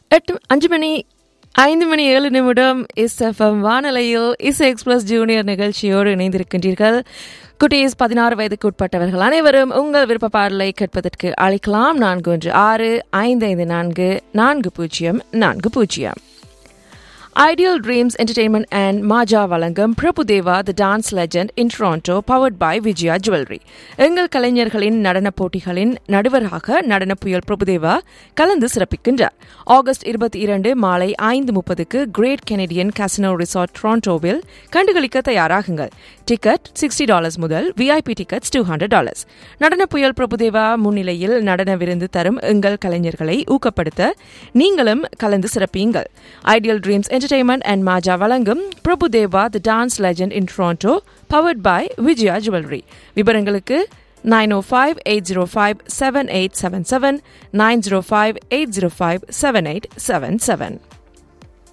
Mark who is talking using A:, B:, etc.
A: எட்டு அஞ்சு மணி ஐந்து மணி ஏழு நிமிடம் எஸ்எஃப்எம் வானொலியில் இசை எக்ஸ்பிரஸ் ஜூனியர் நிகழ்ச்சியோடு இணைந்திருக்கின்றீர்கள் குட்டீஸ் பதினாறு வயதுக்கு உட்பட்டவர்கள் அனைவரும் உங்கள் விருப்ப பாடலை கேட்பதற்கு அழைக்கலாம் நான்கு ஒன்று ஆறு ஐந்து ஐந்து நான்கு நான்கு பூஜ்ஜியம் நான்கு பூஜ்ஜியம் ஐடியல் ட்ரீம்ஸ் என்டர்டெயின்மெண்ட் அண்ட் மாஜா வழங்கும் Prabhudeva the dance legend in Toronto powered by Vijaya jewellery எங்கள் கலைஞர்களின் நடனப் போட்டிகளின் நடுவராக நடன புயல் பிரபுதேவா கலந்து சிறப்பிக்கின்றார் ஆகஸ்ட் இருபத்தி இரண்டு மாலை ஐந்து முப்பதுக்கு கிரேட் கெனடியன் காசினோ ரிசார்ட் டொரண்டோவில் கண்டுகளிக்க தயாராகுங்கள் டிக்கெட் சிக்ஸ்டி டாலர்ஸ் முதல் VIP tickets two hundred dollars நடன புயல் பிரபுதேவா முன்னிலையில் நடன விருந்து தரும் எங்கள் கலைஞர்களை ஊக்கப்படுத்த நீங்களும் கலந்து சிறப்பியுங்கள் ஐடியல் ட்ரீம்ஸ் என்டர்டெயின்மெண்ட் அண்ட் மாஜா வழங்கும் Prabhudeva the dance legend in Toronto powered by Vijaya jewellery விவரங்களுக்கு nine O five eight zero five seven eight seven seven nine zero five eight zero five seven eight seven seven